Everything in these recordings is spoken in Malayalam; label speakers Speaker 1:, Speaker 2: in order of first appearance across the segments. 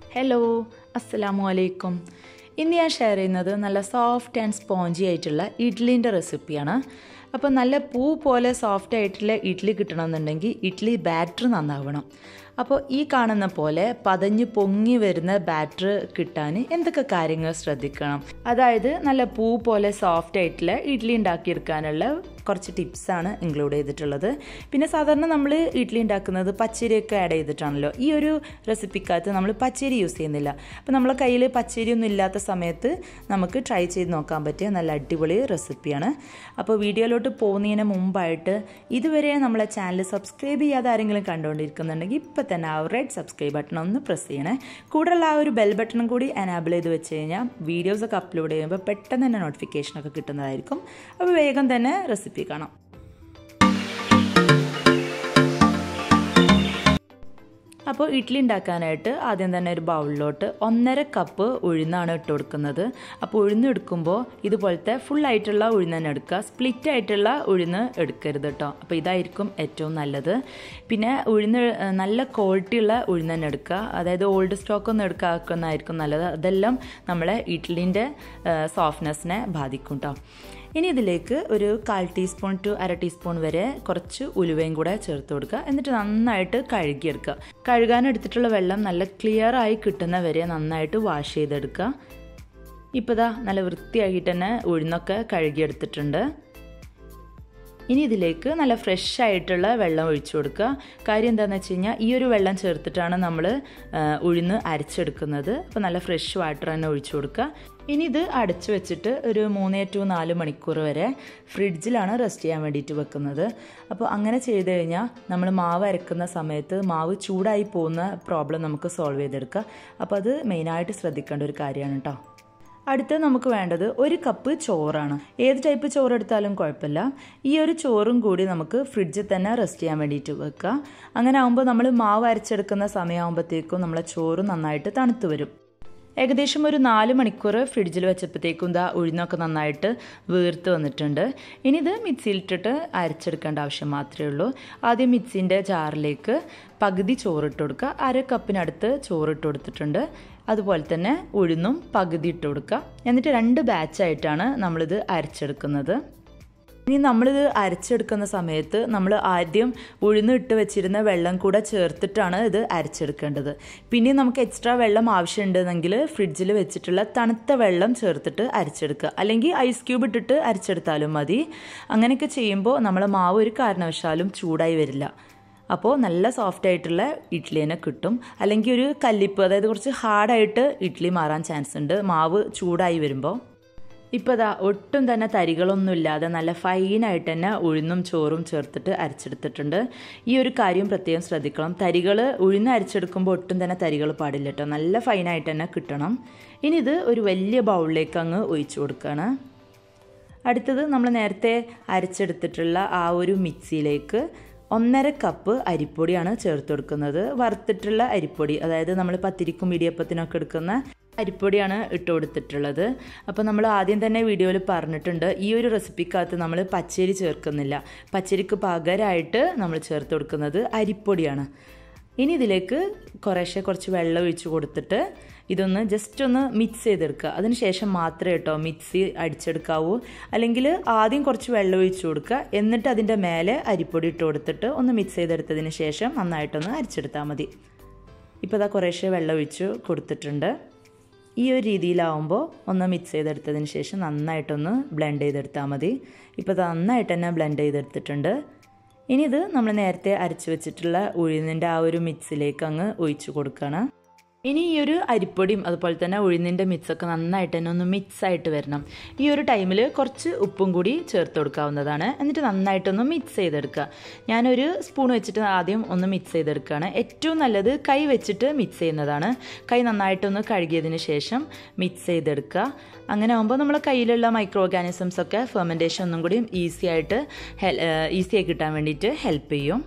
Speaker 1: ഹലോ അസ്സലാമു അലൈക്കും ഇന്ന് ഞാൻ ഷെയർ ചെയ്യുന്നത് നല്ല സോഫ്റ്റ് ആൻഡ് സ്പോഞ്ചി ആയിട്ടുള്ള ഇഡ്ഡലിൻ്റെ റെസിപ്പിയാണ് അപ്പോൾ നല്ല പൂ പോലെ സോഫ്റ്റ് ആയിട്ടുള്ള ഇഡ്ഡലി കിട്ടണമെന്നുണ്ടെങ്കിൽ ഇഡ്ഡലി ബാറ്റർ നന്നാവണം അപ്പോൾ ഈ കാണുന്ന പോലെ പതഞ്ഞ് പൊങ്ങി വരുന്ന ബാറ്റർ കിട്ടാൻ എന്തൊക്കെ കാര്യങ്ങൾ ശ്രദ്ധിക്കണം അതായത് നല്ല പൂ പോലെ സോഫ്റ്റ് ആയിട്ടുള്ള ഇഡ്ഡലി ഉണ്ടാക്കിയെടുക്കാനുള്ള കുറച്ച് ടിപ്സാണ് ഇൻക്ലൂഡ് ചെയ്തിട്ടുള്ളത് പിന്നെ സാധാരണ നമ്മൾ ഇഡ്ഡലി ഉണ്ടാക്കുന്നത് പച്ചരിയൊക്കെ ആഡ് ചെയ്തിട്ടാണല്ലോ ഈ ഒരു റെസിപ്പിക്കകത്ത് നമ്മൾ പച്ചരി യൂസ് ചെയ്യുന്നില്ല അപ്പോൾ നമ്മളെ കയ്യിൽ പച്ചരി ഒന്നും ഇല്ലാത്ത സമയത്ത് നമുക്ക് ട്രൈ ചെയ്ത് നോക്കാൻ പറ്റിയ നല്ല അടിപൊളി റെസിപ്പിയാണ് അപ്പോൾ വീഡിയോയിലോട്ട് പോകുന്നതിന് മുമ്പായിട്ട് ഇതുവരെ നമ്മളെ ചാനൽ സബ്സ്ക്രൈബ് ചെയ്യാതെ ആരെങ്കിലും കണ്ടുകൊണ്ടിരിക്കുന്നുണ്ടെങ്കിൽ ഇപ്പം തന്നെ ആ റെഡ് സബ്സ്ക്രൈബ് ബട്ടൺ ഒന്ന് പ്രസ് ചെയ്യണേ കൂടുതലുള്ള ആ ഒരു ബെൽ ബട്ടണും കൂടി എനാബിൾ ചെയ്ത് വെച്ച് കഴിഞ്ഞാൽ വീഡിയോസൊക്കെ അപ്ലോഡ് ചെയ്യുമ്പോൾ പെട്ടെന്ന് തന്നെ നോട്ടിഫിക്കേഷനൊക്കെ കിട്ടുന്നതായിരിക്കും അപ്പോൾ വേഗം തന്നെ റെസിപ്പി കാണാം അപ്പോൾ ഇഡ്ഡലി ഉണ്ടാക്കാനായിട്ട് ആദ്യം തന്നെ ഒരു ബൗളിലോട്ട് ഒന്നര കപ്പ് ഉഴുന്നാണ് ഇട്ട് കൊടുക്കുന്നത് അപ്പോൾ ഉഴുന്ന് എടുക്കുമ്പോൾ ഇതുപോലത്തെ ഫുൾ ആയിട്ടുള്ള ഉഴുന്ന് തന്നെ എടുക്കുക സ്പ്ലിറ്റ് ആയിട്ടുള്ള ഉഴുന്ന് എടുക്കരുത് കേട്ടോ അപ്പോൾ ഇതായിരിക്കും ഏറ്റവും നല്ലത് പിന്നെ ഉഴുന്ന് നല്ല ക്വാളിറ്റിയുള്ള ഉഴുന്ന് തന്നെ എടുക്കുക അതായത് ഓൾഡ് സ്റ്റോക്ക് ഒന്നും എടുക്കാക്കുന്നതായിരിക്കും നല്ലത് അതെല്ലാം നമ്മളെ ഇഡ്ഡലിൻ്റെ സോഫ്റ്റ്നെസ്സിനെ ബാധിക്കും കേട്ടോ ഇനി ഇതിലേക്ക് ഒരു കാൽ ടീസ്പൂൺ ടു അര ടീസ്പൂൺ വരെ കുറച്ച് ഉലുവയും കൂടെ ചേർത്ത് കൊടുക്കുക എന്നിട്ട് നന്നായിട്ട് കഴുകിയെടുക്കുക കഴുകാൻ എടുത്തിട്ടുള്ള വെള്ളം നല്ല ക്ലിയർ ആയി കിട്ടുന്ന വരെ നന്നായിട്ട് വാഷ് ചെയ്തെടുക്കുക ഇപ്പോൾ ഇതാ നല്ല വൃത്തിയാക്കിയിട്ട് തന്നെ ഉഴുന്നൊക്കെ കഴുകിയെടുത്തിട്ടുണ്ട് ഇനി ഇതിലേക്ക് നല്ല ഫ്രഷ് ആയിട്ടുള്ള വെള്ളം ഒഴിച്ചു കൊടുക്കുക കാര്യം എന്താണെന്ന് വെച്ച് കഴിഞ്ഞാൽ ഈ ഒരു വെള്ളം ചേർത്തിട്ടാണ് നമ്മൾ ഉഴുന്ന് അരച്ചെടുക്കുന്നത് അപ്പോൾ നല്ല ഫ്രഷ് വാട്ടർ തന്നെ ഒഴിച്ചു കൊടുക്കുക ഇനി ഇത് അടച്ചു വെച്ചിട്ട് ഒരു മൂന്നേ ടു നാല് മണിക്കൂർ വരെ ഫ്രിഡ്ജിലാണ് റെസ്റ്റ് ചെയ്യാൻ വേണ്ടിയിട്ട് വെക്കുന്നത് അപ്പോൾ അങ്ങനെ ചെയ്ത് കഴിഞ്ഞാൽ നമ്മൾ മാവ് അരക്കുന്ന സമയത്ത് മാവ് ചൂടായി പോകുന്ന പ്രോബ്ലം നമുക്ക് സോൾവ് ചെയ്തെടുക്കുക അപ്പോൾ അത് മെയിനായിട്ട് ശ്രദ്ധിക്കേണ്ട ഒരു കാര്യമാണ് കേട്ടോ അടുത്ത് നമുക്ക് വേണ്ടത് ഒരു കപ്പ് ചോറാണ് ഏത് ടൈപ്പ് ചോറ് എടുത്താലും കുഴപ്പമില്ല ഈ ഒരു ചോറും കൂടി നമുക്ക് ഫ്രിഡ്ജിൽ തന്നെ റെസ്റ്റ് ചെയ്യാൻ വേണ്ടിയിട്ട് വെക്കുക അങ്ങനെ ആകുമ്പോൾ നമ്മൾ മാവ് അരച്ചെടുക്കുന്ന സമയമാകുമ്പോഴത്തേക്കും നമ്മളെ ചോറ് നന്നായിട്ട് തണുത്ത് വരും ഏകദേശം ഒരു നാല് മണിക്കൂർ ഫ്രിഡ്ജിൽ വെച്ചപ്പോഴത്തേക്കും ഇതാ ഉഴുന്നൊക്കെ നന്നായിട്ട് വീർത്ത് വന്നിട്ടുണ്ട് ഇനി ഇത് മിക്സിയിലിട്ടിട്ട് അരച്ചെടുക്കേണ്ട ആവശ്യം മാത്രമേ ഉള്ളൂ ആദ്യം മിക്സിൻ്റെ ജാറിലേക്ക് പകുതി ചോറിട്ട് കൊടുക്കുക അര കപ്പിനടുത്ത് ചോറിട്ട് കൊടുത്തിട്ടുണ്ട് അതുപോലെ തന്നെ ഉഴുന്നും പകുതി ഇട്ട് കൊടുക്കുക എന്നിട്ട് രണ്ട് ബാച്ചായിട്ടാണ് നമ്മളിത് അരച്ചെടുക്കുന്നത് ഇനി നമ്മളിത് അരച്ചെടുക്കുന്ന സമയത്ത് നമ്മൾ ആദ്യം ഉഴുന്ന് ഇട്ട് വെച്ചിരുന്ന വെള്ളം കൂടെ ചേർത്തിട്ടാണ് ഇത് അരച്ചെടുക്കേണ്ടത് പിന്നെ നമുക്ക് എക്സ്ട്രാ വെള്ളം ആവശ്യമുണ്ടെന്നെങ്കിൽ ഫ്രിഡ്ജിൽ വെച്ചിട്ടുള്ള തണുത്ത വെള്ളം ചേർത്തിട്ട് അരച്ചെടുക്കുക അല്ലെങ്കിൽ ഐസ് ക്യൂബ് ഇട്ടിട്ട് അരച്ചെടുത്താലും മതി അങ്ങനെയൊക്കെ ചെയ്യുമ്പോൾ നമ്മളെ മാവ് ഒരു കാരണവശാലും ചൂടായി വരില്ല അപ്പോൾ നല്ല സോഫ്റ്റ് ആയിട്ടുള്ള ഇഡ്ഡലി തന്നെ കിട്ടും അല്ലെങ്കിൽ ഒരു കല്ലിപ്പ് അതായത് കുറച്ച് ഹാർഡായിട്ട് ഇഡ്ഡലി മാറാൻ ചാൻസ് ഉണ്ട് മാവ് ചൂടായി വരുമ്പോൾ ഇപ്പോൾ ഇതാ ഒട്ടും തന്നെ തരികളൊന്നും ഇല്ലാതെ നല്ല ഫൈനായിട്ട് തന്നെ ഉഴുന്നും ചോറും ചേർത്തിട്ട് അരച്ചെടുത്തിട്ടുണ്ട് ഈ ഒരു കാര്യം പ്രത്യേകം ശ്രദ്ധിക്കണം തരികൾ ഉഴുന്ന് അരച്ചെടുക്കുമ്പോൾ ഒട്ടും തന്നെ തരികൾ പാടില്ല കേട്ടോ നല്ല ഫൈനായിട്ട് തന്നെ കിട്ടണം ഇനി ഇത് ഒരു വലിയ ബൗളിലേക്ക് അങ്ങ് ഒഴിച്ചു കൊടുക്കുകയാണ് അടുത്തത് നമ്മൾ നേരത്തെ അരച്ചെടുത്തിട്ടുള്ള ആ ഒരു മിക്സിയിലേക്ക് ഒന്നര കപ്പ് അരിപ്പൊടിയാണ് ചേർത്ത് കൊടുക്കുന്നത് വറുത്തിട്ടുള്ള അരിപ്പൊടി അതായത് നമ്മൾ പത്തിരിക്കും ഇടിയപ്പത്തിനൊക്കെ എടുക്കുന്ന അരിപ്പൊടിയാണ് ഇട്ട് കൊടുത്തിട്ടുള്ളത് അപ്പോൾ നമ്മൾ ആദ്യം തന്നെ വീഡിയോയിൽ പറഞ്ഞിട്ടുണ്ട് ഈ ഒരു റെസിപ്പിക്കകത്ത് നമ്മൾ പച്ചരി ചേർക്കുന്നില്ല പച്ചരിക്ക് പകരമായിട്ട് നമ്മൾ ചേർത്ത് കൊടുക്കുന്നത് അരിപ്പൊടിയാണ് ഇനി ഇതിലേക്ക് കുറേശ്ശെ കുറച്ച് വെള്ളം ഒഴിച്ച് കൊടുത്തിട്ട് ഇതൊന്ന് ജസ്റ്റ് ഒന്ന് മിക്സ് ചെയ്തെടുക്കുക അതിനുശേഷം മാത്രമേ കേട്ടോ മിക്സി അടിച്ചെടുക്കാവൂ അല്ലെങ്കിൽ ആദ്യം കുറച്ച് വെള്ളം ഒഴിച്ച് കൊടുക്കുക എന്നിട്ട് അതിൻ്റെ മേലെ അരിപ്പൊടി ഇട്ട് കൊടുത്തിട്ട് ഒന്ന് മിക്സ് ചെയ്തെടുത്തതിന് ശേഷം നന്നായിട്ടൊന്ന് അരിച്ചെടുത്താൽ മതി ഇപ്പോൾ ഇതാ കുറേശ്ശെ വെള്ളം ഒഴിച്ച് കൊടുത്തിട്ടുണ്ട് ഈ ഒരു രീതിയിലാവുമ്പോൾ ഒന്ന് മിക്സ് ചെയ്തെടുത്തതിന് ശേഷം നന്നായിട്ടൊന്ന് ബ്ലെൻഡ് ചെയ്തെടുത്താൽ മതി ഇപ്പോൾ നന്നായിട്ട് തന്നെ ബ്ലെൻഡ് ചെയ്തെടുത്തിട്ടുണ്ട് ഇനി ഇത് നമ്മൾ നേരത്തെ അരച്ച് വെച്ചിട്ടുള്ള ഉഴുന്നിൻ്റെ ആ ഒരു മിക്സിലേക്ക് അങ്ങ് ഒഴിച്ചു കൊടുക്കണം ഇനി ഈ ഒരു അരിപ്പൊടിയും അതുപോലെ തന്നെ ഉഴുന്നിൻ്റെ മിക്സൊക്കെ നന്നായിട്ട് തന്നെ ഒന്ന് മിക്സ് ആയിട്ട് വരണം ഈ ഒരു ടൈമിൽ കുറച്ച് ഉപ്പും കൂടി ചേർത്ത് കൊടുക്കാവുന്നതാണ് എന്നിട്ട് നന്നായിട്ടൊന്ന് മിക്സ് ചെയ്തെടുക്കുക ഞാനൊരു സ്പൂൺ വെച്ചിട്ട് ആദ്യം ഒന്ന് മിക്സ് ചെയ്തെടുക്കുകയാണ് ഏറ്റവും നല്ലത് കൈ വെച്ചിട്ട് മിക്സ് ചെയ്യുന്നതാണ് കൈ നന്നായിട്ടൊന്ന് കഴുകിയതിന് ശേഷം മിക്സ് ചെയ്തെടുക്കുക അങ്ങനെ ആകുമ്പോൾ നമ്മളെ കയ്യിലുള്ള മൈക്രോ ഓർഗാനിസംസ് ഒക്കെ ഫെർമെൻറ്റേഷൻ ഒന്നും കൂടി ഈസി ആയിട്ട് ഈസി ആയി കിട്ടാൻ വേണ്ടിയിട്ട് ഹെൽപ്പ് ചെയ്യും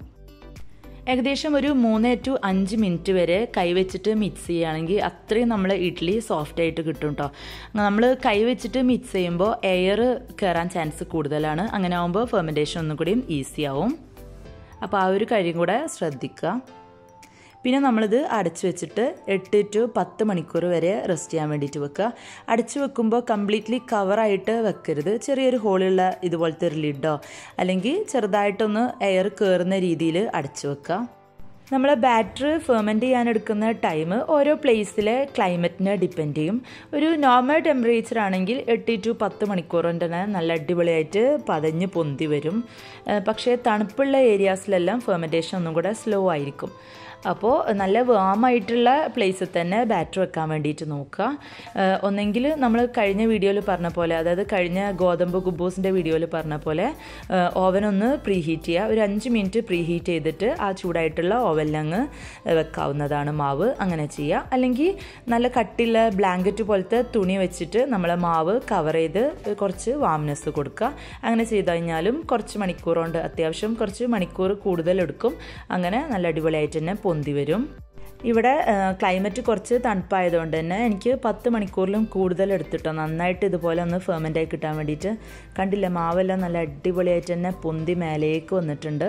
Speaker 1: ഏകദേശം ഒരു മൂന്ന് ടു അഞ്ച് മിനിറ്റ് വരെ കൈവച്ചിട്ട് മിക്സ് ചെയ്യുകയാണെങ്കിൽ അത്രയും നമ്മൾ ഇഡ്ഡലി സോഫ്റ്റ് ആയിട്ട് കിട്ടും കേട്ടോ നമ്മൾ കൈവച്ചിട്ട് മിക്സ് ചെയ്യുമ്പോൾ എയർ കയറാൻ ചാൻസ് കൂടുതലാണ് അങ്ങനെ ആകുമ്പോൾ ഫെർമെൻറ്റേഷൻ ഒന്നും കൂടിയും ഈസി ആവും അപ്പോൾ ആ ഒരു കാര്യം കൂടെ ശ്രദ്ധിക്കുക പിന്നെ നമ്മളിത് അടച്ചു വെച്ചിട്ട് എട്ട് ടു പത്ത് മണിക്കൂർ വരെ റെസ്റ്റ് ചെയ്യാൻ വേണ്ടിയിട്ട് വെക്കുക അടച്ചു വെക്കുമ്പോൾ കംപ്ലീറ്റ്ലി കവറായിട്ട് വെക്കരുത് ചെറിയൊരു ഹോളുള്ള ഇതുപോലത്തെ ഒരു ലിഡോ അല്ലെങ്കിൽ ചെറുതായിട്ടൊന്ന് എയർ കയറുന്ന രീതിയിൽ അടച്ചു വെക്കുക നമ്മളെ ബാറ്ററി ഫെർമെൻറ്റ് ചെയ്യാൻ എടുക്കുന്ന ടൈം ഓരോ പ്ലേസിലെ ക്ലൈമറ്റിനെ ഡിപ്പെൻഡ് ചെയ്യും ഒരു നോർമൽ ടെമ്പറേച്ചർ ആണെങ്കിൽ എട്ട് ടു പത്ത് മണിക്കൂർ കൊണ്ട് തന്നെ നല്ല അടിപൊളിയായിട്ട് പതഞ്ഞ് പൊന്തി വരും പക്ഷേ തണുപ്പുള്ള ഏരിയാസിലെല്ലാം ഫെർമെൻറ്റേഷൻ ഒന്നും കൂടെ സ്ലോ ആയിരിക്കും അപ്പോൾ നല്ല വാമായിട്ടുള്ള പ്ലേസിൽ തന്നെ ബാറ്റർ വെക്കാൻ വേണ്ടിയിട്ട് നോക്കുക ഒന്നെങ്കിൽ നമ്മൾ കഴിഞ്ഞ വീഡിയോയിൽ പറഞ്ഞ പോലെ അതായത് കഴിഞ്ഞ ഗോതമ്പ് കുബൂസിൻ്റെ വീഡിയോയിൽ പറഞ്ഞ പോലെ ഓവൻ ഒന്ന് പ്രീ ഹീറ്റ് ചെയ്യുക ഒരു അഞ്ച് മിനിറ്റ് പ്രീ ഹീറ്റ് ചെയ്തിട്ട് ആ ചൂടായിട്ടുള്ള ഓവനിലങ്ങ് വെക്കാവുന്നതാണ് മാവ് അങ്ങനെ ചെയ്യുക അല്ലെങ്കിൽ നല്ല കട്ടിയുള്ള ബ്ലാങ്കറ്റ് പോലത്തെ തുണി വെച്ചിട്ട് നമ്മളെ മാവ് കവർ ചെയ്ത് കുറച്ച് വാംനെസ് കൊടുക്കുക അങ്ങനെ ചെയ്ത് കഴിഞ്ഞാലും കുറച്ച് മണിക്കൂർ കൊണ്ട് അത്യാവശ്യം കുറച്ച് മണിക്കൂർ കൂടുതൽ എടുക്കും അങ്ങനെ നല്ല അടിപൊളിയായിട്ട് തന്നെ പൊന്തി വരും ഇവിടെ ക്ലൈമറ്റ് കുറച്ച് തണുപ്പായതുകൊണ്ട് തന്നെ എനിക്ക് പത്ത് മണിക്കൂറിലും കൂടുതൽ എടുത്തിട്ടോ നന്നായിട്ട് ഇതുപോലെ ഒന്ന് ഫെർമെൻ്റ് ആയി കിട്ടാൻ വേണ്ടിയിട്ട് കണ്ടില്ല മാവെല്ലാം നല്ല അടിപൊളിയായിട്ട് തന്നെ പൊന്തി മേലേക്ക് വന്നിട്ടുണ്ട്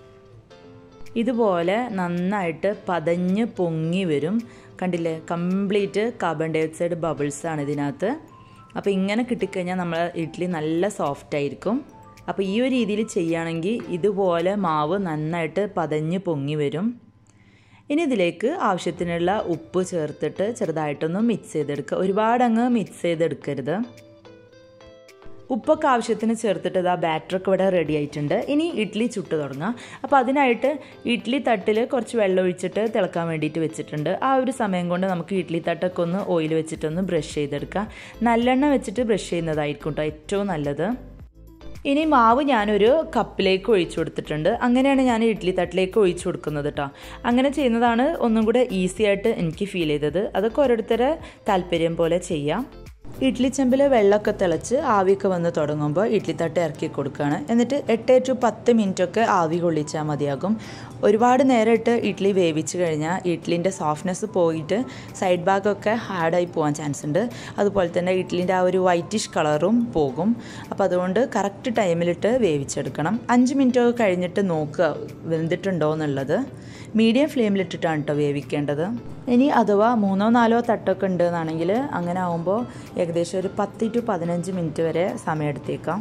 Speaker 1: ഇതുപോലെ നന്നായിട്ട് പതഞ്ഞ് പൊങ്ങി വരും കണ്ടില്ലേ complete carbon dioxide bubbles ആണ് ഇതിനകത്ത് അപ്പോൾ ഇങ്ങനെ കിട്ടിക്കഴിഞ്ഞാൽ നമ്മളെ ഇഡ്ഡലി നല്ല സോഫ്റ്റ് ആയിരിക്കും അപ്പോൾ ഈ ഒരു രീതിയിൽ ചെയ്യുകയാണെങ്കിൽ ഇതുപോലെ മാവ് നന്നായിട്ട് പതഞ്ഞ് പൊങ്ങി വരും ഇനി ഇതിലേക്ക് ആവശ്യത്തിനുള്ള ഉപ്പ് ചേർത്തിട്ട് ചെറുതായിട്ടൊന്ന് മിക്സ് ചെയ്തെടുക്കുക ഒരുപാട് അങ്ങ് മിക്സ് ചെയ്തെടുക്കരുത് ഉപ്പൊക്കെ ആവശ്യത്തിന് ചേർത്തിട്ട് ഇതാ ബാറ്ററൊക്കെ ഇവിടെ റെഡി ആയിട്ടുണ്ട് ഇനി ഇഡ്ഡലി ചുട്ട് തുടങ്ങാം അപ്പോൾ അതിനായിട്ട് ഇഡ്ഡലി തട്ടിൽ കുറച്ച് വെള്ളം ഒഴിച്ചിട്ട് തിളക്കാൻ വേണ്ടിയിട്ട് വെച്ചിട്ടുണ്ട് ആ ഒരു സമയം കൊണ്ട് നമുക്ക് ഇഡ്ഡലി തട്ടൊക്കെ ഒന്ന് ഓയിൽ വെച്ചിട്ടൊന്ന് ബ്രഷ് ചെയ്തെടുക്കാം നല്ലെണ്ണ വെച്ചിട്ട് ബ്രഷ് ചെയ്യുന്നതായിരിക്കും കേട്ടോ ഏറ്റവും നല്ലത് ഇനി മാവ് ഞാനൊരു കപ്പിലേക്ക് ഒഴിച്ചു കൊടുത്തിട്ടുണ്ട് അങ്ങനെയാണ് ഞാൻ ഇഡ്ഡലി തട്ടിലേക്ക് ഒഴിച്ചു കൊടുക്കുന്നത് കേട്ടോ അങ്ങനെ ചെയ്യുന്നതാണ് ഒന്നും കൂടെ ഈസി ആയിട്ട് എനിക്ക് ഫീൽ ചെയ്തത് അതൊക്കെ ഓരോരുത്തരെ താല്പര്യം പോലെ ചെയ്യാം ഇഡ്ഡലി ചെമ്പിൽ വെള്ളമൊക്കെ തിളച്ച് ആവിയൊക്കെ വന്ന് തുടങ്ങുമ്പോൾ ഇഡ്ഡലി തട്ട് ഇറക്കി കൊടുക്കുകയാണ് എന്നിട്ട് എട്ട് ടു പത്ത് മിനിറ്റൊക്കെ ആവി കൊള്ളിച്ചാൽ മതിയാകും ഒരുപാട് നേരം ഇട്ട് ഇഡ്ഡലി വേവിച്ച് കഴിഞ്ഞാൽ ഇഡ്ഡലിൻ്റെ സോഫ്റ്റ്നെസ് പോയിട്ട് സൈഡ് ഭാഗമൊക്കെ ഹാർഡായി പോകാൻ ചാൻസ് ഉണ്ട് അതുപോലെ തന്നെ ഇഡ്ഡലിൻ്റെ ആ ഒരു വൈറ്റിഷ് കളറും പോകും അപ്പോൾ അതുകൊണ്ട് കറക്റ്റ് ടൈമിലിട്ട് വേവിച്ചെടുക്കണം അഞ്ച് മിനിറ്റൊക്കെ കഴിഞ്ഞിട്ട് നോക്കുക വെന്തിട്ടുണ്ടോ എന്നുള്ളത് മീഡിയം ഫ്ലെയിമിലിട്ടിട്ടാണ് കേട്ടോ വേവിക്കേണ്ടത് ഇനി അഥവാ മൂന്നോ നാലോ തട്ടൊക്കെ ഉണ്ട് എന്നാണെങ്കിൽ അങ്ങനെ ആകുമ്പോൾ ഏകദേശം ഒരു പത്ത് ടു പതിനഞ്ച് മിനിറ്റ് വരെ സമയമെടുത്തേക്കാം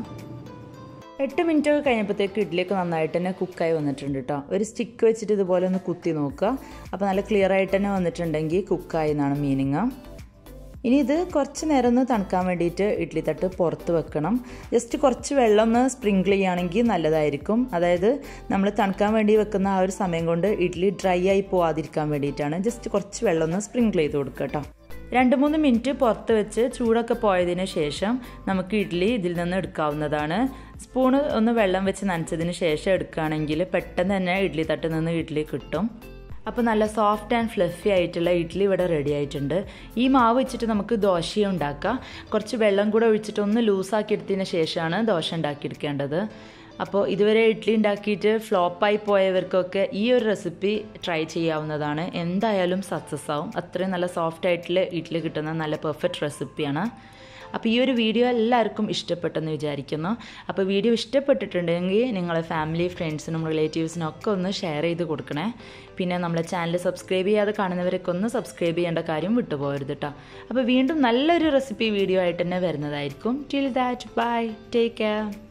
Speaker 1: എട്ട് മിനിറ്റ് ഒക്കെ കഴിഞ്ഞപ്പോഴത്തേക്ക് ഇഡ്ഡലിയൊക്കെ നന്നായിട്ട് തന്നെ കുക്കായി വന്നിട്ടുണ്ട് കേട്ടോ ഒരു സ്റ്റിക്ക് വെച്ചിട്ട് ഇതുപോലെ ഒന്ന് കുത്തി നോക്കുക അപ്പോൾ നല്ല ക്ലിയർ ആയിട്ട് തന്നെ വന്നിട്ടുണ്ടെങ്കിൽ കുക്കായി എന്നാണ് മീനിങ് ഇനി ഇത് കുറച്ച് നേരം ഒന്ന് തണുക്കാൻ വേണ്ടിയിട്ട് ഇഡ്ഡലി തട്ട് പുറത്ത് വെക്കണം ജസ്റ്റ് കുറച്ച് വെള്ളം ഒന്ന് സ്പ്രിങ്കിൾ ചെയ്യുകയാണെങ്കിൽ നല്ലതായിരിക്കും അതായത് നമ്മൾ തണുക്കാൻ വേണ്ടി വെക്കുന്ന ആ ഒരു സമയം കൊണ്ട് ഇഡ്ഡലി ഡ്രൈ ആയി പോവാതിരിക്കാൻ വേണ്ടിയിട്ടാണ് ജസ്റ്റ് കുറച്ച് വെള്ളം ഒന്ന് സ്പ്രിങ്കിൾ ചെയ്ത് കൊടുക്കുക കേട്ടോ രണ്ട് മൂന്ന് മിനിറ്റ് പുറത്ത് വെച്ച് ചൂടൊക്കെ പോയതിന് ശേഷം നമുക്ക് ഇഡ്ഡലി ഇതിൽ നിന്ന് എടുക്കാവുന്നതാണ് സ്പൂണ് ഒന്ന് വെള്ളം വെച്ച് നനച്ചതിന് ശേഷം എടുക്കുകയാണെങ്കിൽ പെട്ടെന്ന് തന്നെ ഇഡ്ഡലി തട്ടിൽ നിന്ന് ഇഡ്ഡലി കിട്ടും അപ്പോൾ നല്ല സോഫ്റ്റ് ആൻഡ് ഫ്ലഫി ആയിട്ടുള്ള ഇഡ്ഡലി ഇവിടെ റെഡി ആയിട്ടുണ്ട് ഈ മാവ് വെച്ചിട്ട് നമുക്ക് ദോശയും ഉണ്ടാക്കാം കുറച്ച് വെള്ളം കൂടെ ഒഴിച്ചിട്ട് ഒന്ന് ലൂസാക്കി എടുത്തതിന് ശേഷമാണ് ദോശ ഉണ്ടാക്കിയെടുക്കേണ്ടത് അപ്പോൾ ഇതുവരെ ഇഡ്ഡലി ഉണ്ടാക്കിയിട്ട് ഫ്ലോപ്പായി പോയവർക്കൊക്കെ ഈ ഒരു റെസിപ്പി ട്രൈ ചെയ്യാവുന്നതാണ് എന്തായാലും സക്സസ് ആവും അത്രയും നല്ല സോഫ്റ്റ് ആയിട്ടുള്ള ഇഡ്ഡലി കിട്ടുന്ന നല്ല പെർഫെക്റ്റ് റെസിപ്പിയാണ് അപ്പോൾ ഈ ഒരു വീഡിയോ എല്ലാവർക്കും ഇഷ്ടപ്പെട്ടെന്ന് വിചാരിക്കുന്നു അപ്പോൾ വീഡിയോ ഇഷ്ടപ്പെട്ടിട്ടുണ്ടെങ്കിൽ നിങ്ങളെ ഫാമിലി ഫ്രണ്ട്സിനും റിലേറ്റീവ്സിനും ഒക്കെ ഒന്ന് ഷെയർ ചെയ്ത് കൊടുക്കണേ പിന്നെ നമ്മളെ ചാനൽ സബ്സ്ക്രൈബ് ചെയ്യാതെ കാണുന്നവരൊക്കെ ഒന്ന് സബ്സ്ക്രൈബ് ചെയ്യേണ്ട കാര്യം വിട്ടുപോകരുത് കേട്ടോ അപ്പോൾ വീണ്ടും നല്ലൊരു റെസിപ്പി വീഡിയോ ആയിട്ട് തന്നെ വരുന്നതായിരിക്കും till that bye take care